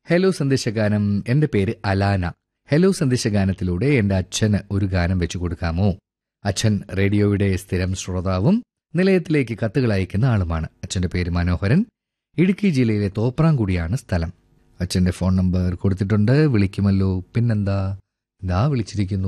Hello സന്ദേശഗാനം എന്റെ പേര് Alana hello സന്ദേശഗാനത്തിലൂടെ എന്റെ അച്ഛന് ഒരു ഗാനം വെച്ചു കൊടുക്കാമോ അച്ഛൻ റേഡിയോയുടെ സ്ഥിരം ശ്രോതാവും നിലയത്തിലേക്ക് കത്തുകൾ അയക്കുന്ന ആളുമാണ് അച്ഛന്റെ പേര് മനോഹരൻ ഇടുക്കി ജില്ലയിലെ തോപ്രാംകുടിയാണ് സ്ഥലം അച്ഛന്റെ ഫോൺ നമ്പർ കൊടുത്തിട്ടുണ്ട് വിളിക്കുമല്ലോ പിന്നെന്താ ഇതാ വിളിച്ചിരിക്കുന്നു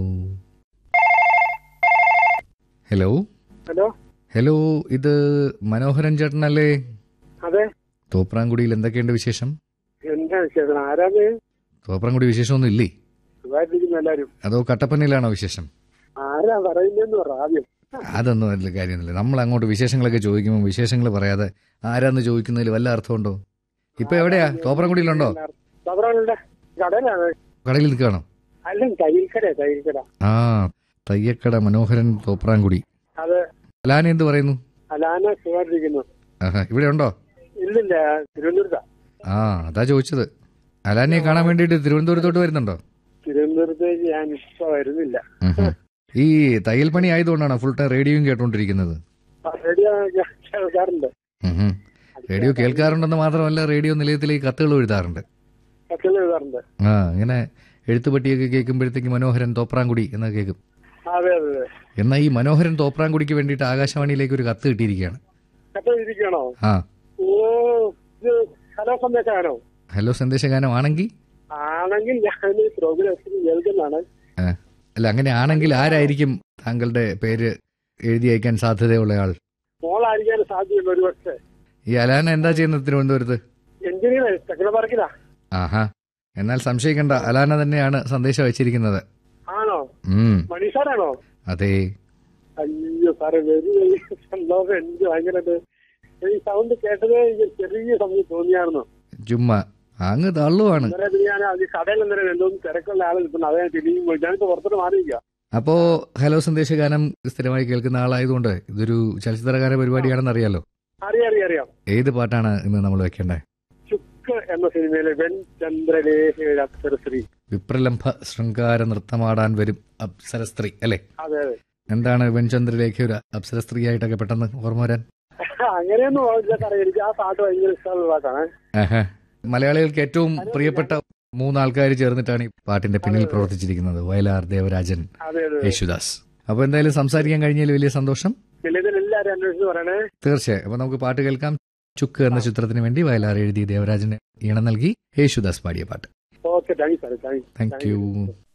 ഹലോ ഹലോ ഹലോ ഇത് മനോഹരൻ ചേട്ടനല്ലേ അതെ തോപ്രാംകുടിയിൽ എന്തൊക്കെയുണ്ട് വിശേഷം എന്താ വിശേഷം ആരാണ് തോപ്രാംകുടി വിശേഷമൊന്നും ഇല്ലേ സുഖമായിട്ടിരിക്കുന്നു എല്ലാരും അതോ കട്ടപ്പനയിലാണോ വിശേഷം ആരാ പറയുന്നതെന്ന് പറ ആദ്യം അതൊന്നും വലിയ കാര്യമൊന്നുമില്ല നമ്മൾ അങ്ങോട്ട് വിശേഷങ്ങളൊക്കെ ചോദിക്കുമ്പോൾ വിശേഷങ്ങൾ പറയാതെ ആരാന്ന് ചോദിക്കുന്നതിൽ വല്ല അർത്ഥമുണ്ടോ ഇപ്പൊ എവിടെയാ തോപ്രാംകുടിയിലുണ്ടോ സബറാണല്ലേ കടയിലാണ് കടയിൽ നിൽക്കുകയാണോ അല്ല തയ്യൽക്കട തയ്യൽക്കട ആ തയ്യക്കട മനോഹരൻ തോപ്രാംകുടി അത് അലാന എന്ത് പറയുന്നു അലാന സുഖമായിട്ടിരിക്കുന്നു ആഹാ ഇവിടെ ഉണ്ടോ ഇല്ലില്ല തിരുവനന്തപുരത്താ ആ അതാ ചോദിച്ചത് അലാനയെ കാണാൻ വേണ്ടിയിട്ട് തിരുവനന്തപുരത്തോട്ട് വരുന്നുണ്ടോ തിരുവനന്തപുരത്തേക്ക് ഞാൻ ഇപ്പൊ വരുന്നില്ല ഉം ഹും. ഈ തയ്യൽ പണി ആയതുകൊണ്ടാണ് ഫുൾ ടൈം റേഡിയോയും കേട്ടോണ്ടിരിക്കുന്നത് ആ, റേഡിയോ കേൾക്കാറുണ്ട് ഉം ഹും. റേഡിയോ കേൾക്കാറുണ്ടെന്ന് മാത്രമല്ല റേഡിയോ നിലയത്തിലേക്ക് കത്തുകൾ എഴുതാറുണ്ട് കത്തുകൾ എഴുതാറുണ്ട് ആ ഇങ്ങനെ എഴുത്തുപട്ടിയൊക്കെ കേൾക്കുമ്പോഴത്തേക്ക് മനോഹരൻ തോപ്രാംകുടി എന്ന് കേൾക്കും അതെ അതെ അതെ എന്നാൽ ഈ മനോഹരൻ തോപ്രാംകുടിക്ക് വേണ്ടിയിട്ട് ആകാശവാണിയിലേക്ക് ഒരു കത്ത് കിട്ടിയിരിക്കുകയാണ് കത്ത് എഴുതിക്കണോ ആ ഓ ഇത് ഹലോ സന്ദേശമാണോ ഹലോ സന്ദേശഗാനം ആണെങ്കിൽ ആണെങ്കിൽ ഞാൻ ഈ പ്രോഗ്രാം എപ്പോഴും കേൾക്കുന്നതാണ് അല്ല അങ്ങനെ ആണെങ്കിൽ ആരായിരിക്കും താങ്കളുടെ പേര് എഴുതി അയക്കാൻ സാധ്യതയുള്ള ആൾ മോളായിരിക്കാൻ സാധ്യതയുണ്ട് ഒരു പക്ഷേ ഈ അലാന എന്താ ചെയ്യുന്നത് തിരുവനന്തപുരത്ത് എഞ്ചിനീയർ ടെക്നോ പാർക്കിലാ ആഹാ എന്നാൽ സംശയിക്കേണ്ട അലാന തന്നെയാണ് സന്ദേശം അയച്ചിരിക്കുന്നത് ആണോ ഉം മണീഷാരാണോ അതെ അയ്യോ സാറേ വെരി വെരി സന്തോഷം എനിക്ക് ഭയങ്കരമായിട്ട് ഈ സൗണ്ട് കേട്ടതേ എനിക്ക് ചെറിയ സമയം തോന്നിയായിരുന്നു ചുമ്മാ അങ്ങ് തള്ളുവാണ് ഇന്നലെ പിന്നെ ഞാൻ അത് കടയിൽ അന്നേരം എന്തോന്നും തിരക്കുള്ള ആൾ നിൽക്കുന്നു അതേ തിരിഞ്ഞു പോയി ഞാനിപ്പോ പുറത്തോട്ട് മാറിയിരിക്കുക അപ്പോ ഹലോ സന്ദേശഗാനം സ്ഥിരമായി കേൾക്കുന്ന ആളായതുകൊണ്ട് ഇതൊരു ചലച്ചിത്രഗാന പരിപാടിയാണെന്ന് അറിയാലോ അറിയാം അറിയാം അറിയാം ഏത് പാട്ടാണ് ഇന്ന് നമ്മൾ വെക്കേണ്ടത് ചുക്ക് എന്ന സിനിമയിലെ വെൺ ചന്ദ്രലേഖയുടെ അപ്സരശ്രീ വിപ്രലംഭ ശൃംഗാര നൃത്തമാടാൻ വരും അപ്സരസ്ത്രീ അല്ലെ അതെ അതെ എന്താണ് വെൺചന്ദ്രലേഖ ഒരു അപ്സരസ്ത്രീ ആയിട്ടൊക്കെ പെട്ടെന്ന് ഓർമ്മ വരാൻ അങ്ങനെയൊന്നും ഓർമ്മയില്ല സാറേ എനിക്ക് ആ പാട്ട് ഭയങ്കര ഇഷ്ടമുള്ള പാട്ടാണ് ആഹാ. മലയാളികൾക്ക് ഏറ്റവും പ്രിയപ്പെട്ട മൂന്നാൾക്കാർ ചേർന്നിട്ടാണ് ഈ പാട്ടിന്റെ പിന്നിൽ പ്രവർത്തിച്ചിരിക്കുന്നത് വയലാർ ദേവരാജൻ അതെ അതെ യേശുദാസ് അപ്പൊ എന്തായാലും സംസാരിക്കാൻ കഴിഞ്ഞതിൽ വലിയ സന്തോഷം നിലവിൽ എല്ലാവരും അന്വേഷിച്ച് പറയണേ തീർച്ചയായും അപ്പൊ നമുക്ക് പാട്ട് കേൾക്കാം ചുക്ക് എന്ന ചിത്രത്തിന് വേണ്ടി വയലാർ എഴുതി ദേവരാജന് ഈണം നൽകി യേശുദാസ് പാടിയ പാട്ട് ഓക്കെ താങ്ക്സ് സാറേ താങ്ക്സ് താങ്ക് യു